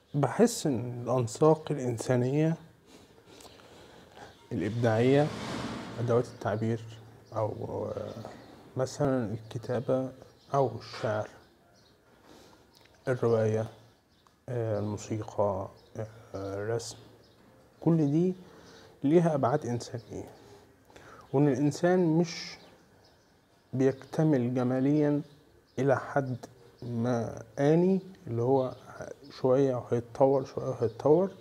بحس إن الأنساق الإنسانية الإبداعية أدوات التعبير أو مثلا الكتابة أو الشعر الرواية الموسيقى الرسم كل دي ليها أبعاد إنسانية وإن الإنسان مش بيكتمل جماليا إلى حد ما آني اللي هو شوية هيتطور شوية هيتطور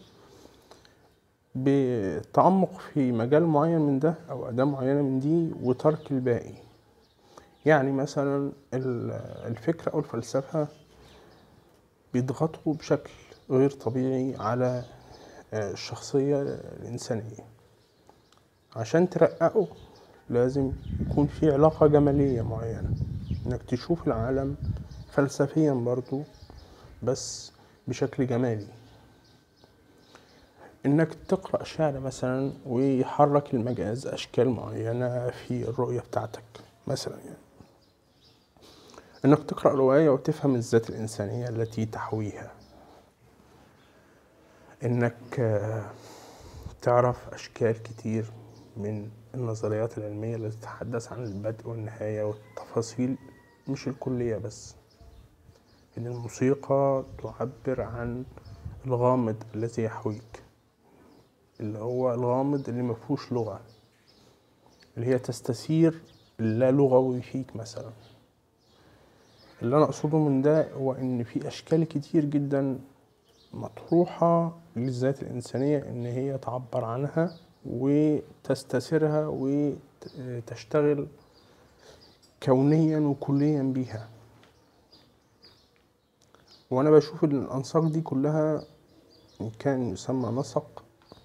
بتعمق في مجال معين من ده أو أداة معينة من دي وترك الباقي يعني مثلا الفكرة أو الفلسفة بيضغطوا بشكل غير طبيعي على الشخصية الإنسانية عشان ترققه لازم يكون في علاقة جمالية معينة إنك تشوف العالم فلسفيا برضو بس بشكل جمالي إنك تقرأ شعر مثلا ويحرك المجاز أشكال معينة في الرؤية بتاعتك مثلا يعني إنك تقرأ رواية وتفهم الذات الإنسانية التي تحويها إنك تعرف أشكال كتير من النظريات العلمية التي تتحدث عن البدء والنهاية والتفاصيل مش الكلية بس إن الموسيقى تعبر عن الغامض الذي يحويك اللي هو الغامض اللي مفهوش لغة اللي هي تستثير اللا لغوي فيك مثلا اللي أنا أقصده من ده هو إن في أشكال كتير جدا مطروحة للذات الإنسانية إن هي تعبر عنها وتستثيرها وتشتغل كونيا وكليا بيها وأنا بشوف إن الأنساق دي كلها إن كان يسمى نسق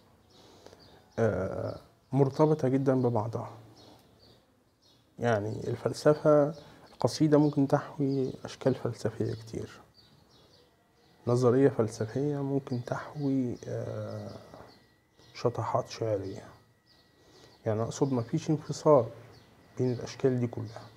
مرتبطة جدا ببعضها يعني الفلسفة القصيدة ممكن تحوي أشكال فلسفية كتير نظرية فلسفية ممكن تحوي شطحات شعرية يعني أقصد مفيش انفصال بين الأشكال دي كلها